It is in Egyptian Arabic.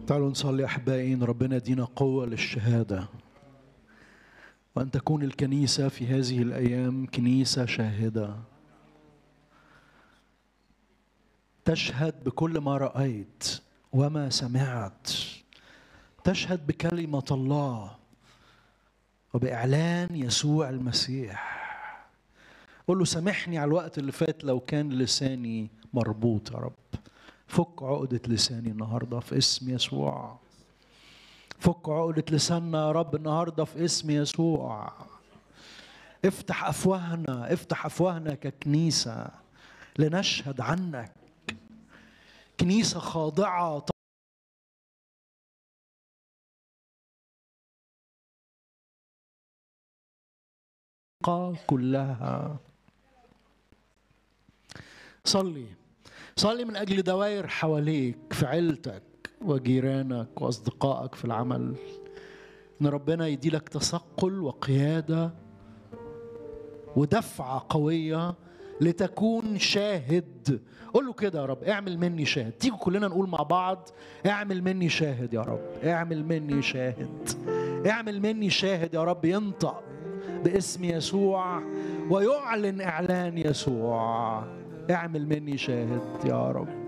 تعالوا نصلي احبائي ان ربنا يدينا قوه للشهاده وان تكون الكنيسه في هذه الايام كنيسه شاهده تشهد بكل ما رايت وما سمعت تشهد بكلمه الله وباعلان يسوع المسيح قول له سامحني على الوقت اللي فات لو كان لساني مربوط يا رب فك عقدة لساني النهاردة في اسم يسوع فك عقدة لساننا يا رب النهاردة في اسم يسوع افتح أفواهنا افتح أفواهنا ككنيسة لنشهد عنك كنيسة خاضعة كلها صلي صلي من اجل دوائر حواليك في عيلتك وجيرانك واصدقائك في العمل ان ربنا يديلك تثقل وقياده ودفعه قويه لتكون شاهد قول له كده يا رب اعمل مني شاهد تيجوا كلنا نقول مع بعض اعمل مني شاهد يا رب اعمل مني شاهد اعمل مني شاهد يا رب ينطق باسم يسوع ويعلن اعلان يسوع اعمل مني شاهد يا رب